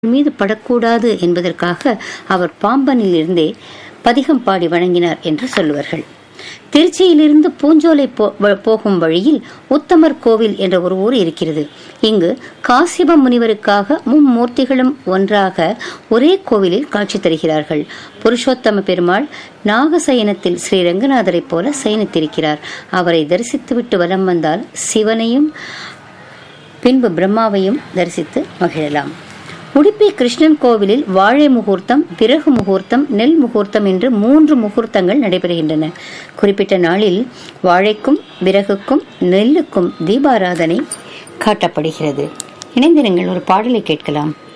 மீது படக்கூடாது என்பதற்காக அவர் பாம்பனில் இருந்தே பதிகம் பாடி வணங்கினார் என்று சொல்லுவார்கள் திருச்சியிலிருந்து பூஞ்சோலை போ- வ- போகும் வழியில் உத்தமர் கோவில் என்ற ஒரு ஊர் இருக்கிறது இங்கு காசிப முனிவருக்காக மும்மூர்த்திகளும் ஒன்றாக ஒரே கோவிலில் காட்சி தருகிறார்கள் புருஷோத்தம பெருமாள் நாகசயனத்தில் ஸ்ரீ ரங்கநாதரைப் போல சயனித்திருக்கிறார் அவரை தரிசித்துவிட்டு வலம் வந்தால் சிவனையும் பின்பு பிரம்மாவையும் தரிசித்து மகிழலாம் உடுப்பி கிருஷ்ணன் கோவிலில் வாழை முகூர்த்தம் விறகு முகூர்த்தம் நெல் முகூர்த்தம் என்று மூன்று முகூர்த்தங்கள் நடைபெறுகின்றன குறிப்பிட்ட நாளில் வாழைக்கும் விறகுக்கும் நெல்லுக்கும் தீபாராதனை காட்டப்படுகிறது இணைந்திருங்கள் ஒரு பாடலை கேட்கலாம்